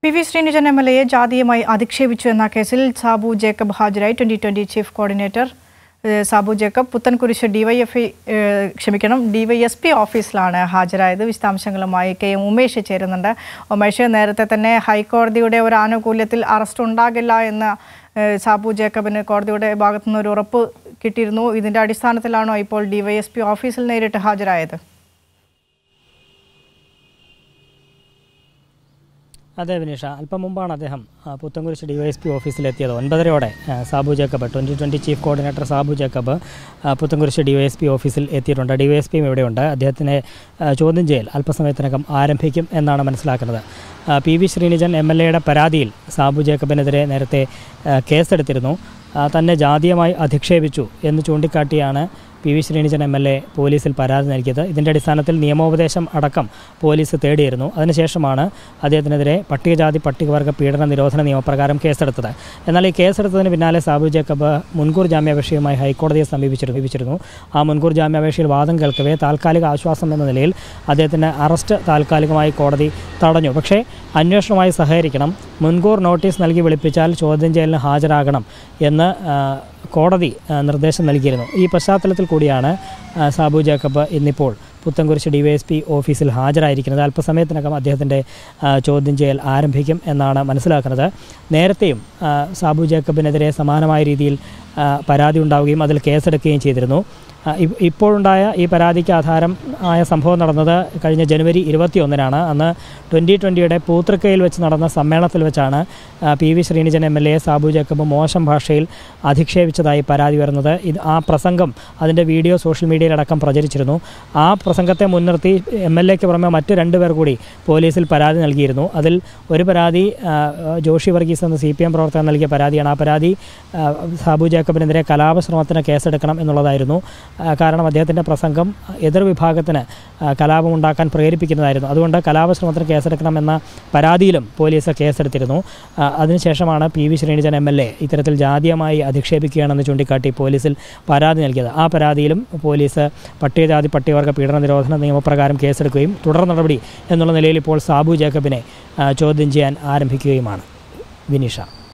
P V Sreenijan M L എയെ ജാതീയമായി അധിക്ഷേപിച്ചു എന്ന കേസിൽ സാബു ജേക്കബ് ഹാജരായി ട്വന്റി ട്വന്റി ചീഫ് കോർഡിനേറ്റർ ഏഹ്, സാബു ജേക്കബ് പുത്തൻകുരിശ് ഡിവൈഎഫ്ഐ ഏഹ്, ക്ഷമിക്കണം ഡിവൈഎസ്പി ഓഫീസിലാണ് ഹാജരായത് വിശദാംശങ്ങളുമായി കെ എം ഉമേഷ് ചേരുന്നുണ്ട് ഉമേഷ് നേരത്തെ തന്നെ ഹൈക്കോടതിയുടെ ഒരു ആനുകൂല്യത്തിൽ അറസ്റ്റ് ഉണ്ടാകില്ല എന്ന് ഏഹ്, സാബു ജേക്കബിന് കോടതിയുടെ ഭാഗത്തുനിന്ന് ഒരു ഉറപ്പ് കിട്ടിയിരുന്നു ഇതിന്റെ അടിസ്ഥാനത്തിലാണോ ഇപ്പോൾ ഡിവൈഎസ്പി ഓഫീസിൽ നേരിട്ട് ഹാജരായത് അതെ വിനീഷ അല്പം മുമ്പാണ് അദ്ദേഹം ആ, പുത്തൻകുരിശ് ഡിവൈഎസ്പി ഓഫീസിലെത്തിയത് ഒൻപതരയോടെ ആ, Sabu Jacob twenty twenty chief coordinator Sabu Jacob ആ, പുത്തൻകുരിശ് ഡിവൈഎസ്പി ഓഫീസിൽ എത്തിയിട്ടുണ്ട് ഡിവൈഎസ്പിയും ഇവിടെയുണ്ട് അദ്ദേഹത്തിനെ ആ, ചോദ്യം ചെയ്യൽ അല്പസമയത്തിനകം ആരംഭിക്കും എന്നാണ് മനസ്സിലാക്കുന്നത് ആ, P V Sreenijan M L എയുടെ പരാതിയിൽ സാബു ജേക്കബിനെതിരെ നേരത്തെ ആ, കേസെടുത്തിരുന്നു ആ, തന്നെ ജാതീയമായി അധിക്ഷേപിച്ചു എന്ന് ചൂണ്ടിക്കാട്ടിയാണ് P V Sreenijan M L A പോലീസിൽ പരാതി നൽകിയത് ഇതിൻ്റെ അടിസ്ഥാനത്തിൽ നിയമോപദേശം അടക്കം പോലീസ് തേടിയിരുന്നു അതിനുശേഷമാണ് അദ്ദേഹത്തിനെതിരെ പട്ടികജാതി പട്ടികവർഗ പീഡന നിരോധന നിയമപ്രകാരം കേസെടുത്തത് എന്നാൽ ഈ കേസെടുത്തതിന് പിന്നാലെ സാബു ജേക്കബ് മുൻകൂർ ജാമ്യാപേക്ഷയുമായി ഹൈക്കോടതിയെ സമീപിച്ചിരുന്നു സമീപിച്ചിരുന്നു ആ മുൻകൂർ ജാമ്യാപേക്ഷയിൽ വാദം കേൾക്കവേ താൽക്കാലിക ആശ്വാസം എന്ന നിലയിൽ അദ്ദേഹത്തിന് അറസ്റ്റ് താൽക്കാലികമായി കോടതി തടഞ്ഞു പക്ഷേ അന്വേഷണവുമായി സഹകരിക്കണം മുൻകൂർ നോട്ടീസ് നൽകി വിളിപ്പിച്ചാൽ ചോദ്യം ചെയ്യലിന് ഹാജരാകണം എന്ന് ആ, കോടതി ആ, നിർദ്ദേശം നൽകിയിരുന്നു ഈ പശ്ചാത്തലത്തിൽ കൂടിയാണ് ആ, സാബു ജേക്കബ് ഇന്നിപ്പോൾ പുത്തൻകുരിശ് ഡിവൈഎസ്പി ഓഫീസിൽ ഹാജരായിരിക്കുന്നത് അല്പസമയത്തിനകം അദ്ദേഹത്തിൻ്റെ ആ, ചോദ്യം ചെയ്യൽ ആരംഭിക്കും എന്നാണ് മനസ്സിലാക്കുന്നത് നേരത്തെയും ആ, സാബു ജേക്കബിനെതിരെ സമാനമായ രീതിയിൽ ആ, പരാതി ഉണ്ടാവുകയും അതിൽ കേസെടുക്കുകയും ചെയ്തിരുന്നു ആ, ഇ- ഇപ്പോഴുണ്ടായ ഈ പരാതിക്ക് ആധാരം ആയ സംഭവം നടന്നത് കഴിഞ്ഞ ജനുവരി ഇരുപത്തിയൊന്നിനാണ് അന്ന് ട്വൻ്റി ട്വൻ്റിയുടെ പൂത്തൃക്കയിൽ വെച്ച് നടന്ന സമ്മേളനത്തിൽ വെച്ചാണ് ആ, P V Sreenijan M L A Sabu Jacob മോശം ഭാഷയിൽ അധിക്ഷേപിച്ചതായി പരാതി വരുന്നത് ഇത് ആ പ്രസംഗം അതിൻ്റെ വീഡിയോ സോഷ്യൽ മീഡിയയിലടക്കം പ്രചരിച്ചിരുന്നു ആ പ്രസംഗത്തെ മുൻനിർത്തി എം എൽ എക്ക് പുറമെ മറ്റ് രണ്ടുപേർ കൂടി പോലീസിൽ പരാതി നൽകിയിരുന്നു അതിൽ ഒരു പരാതി ആ, ജോഷി വർഗീസ് എന്ന സി പി എം പ്രവർത്തകൻ നൽകിയ പരാതിയാണ് ആ പരാതി ആ, സാബു ജേക്കബിനെതിരെ കലാപശ്രമത്തിന് കേസെടുക്കണം എന്നുള്ളതായിരുന്നു ആ, കാരണം അദ്ദേഹത്തിൻ്റെ പ്രസംഗം എതിർവിഭാഗത്തിന് ആ, കലാപമുണ്ടാക്കാൻ പ്രേരിപ്പിക്കുന്നതായിരുന്നു അതുകൊണ്ട് കലാപശ്രമത്തിന് കേസെടുക്കണമെന്ന പരാതിയിലും പോലീസ് കേസെടുത്തിരുന്നു ആ, അതിനുശേഷമാണ് P V Sreenijan M L A ഇത്തരത്തിൽ ജാതീയമായി അധിക്ഷേപിക്കുകയാണെന്ന് ചൂണ്ടിക്കാട്ടി പോലീസിൽ പരാതി നൽകിയത് ആ പരാതിയിലും പോലീസ് പട്ടികജാതി പട്ടികവർഗ പീഡന നിരോധന നിയമപ്രകാരം കേസെടുക്കുകയും തുടർ നടപടി എന്നുള്ള നിലയിൽ ഇപ്പോൾ സാബു ജേക്കബിനെ ആ, ചോദ്യം ചെയ്യാൻ ആരംഭിക്കുകയുമാണ് വിനീഷ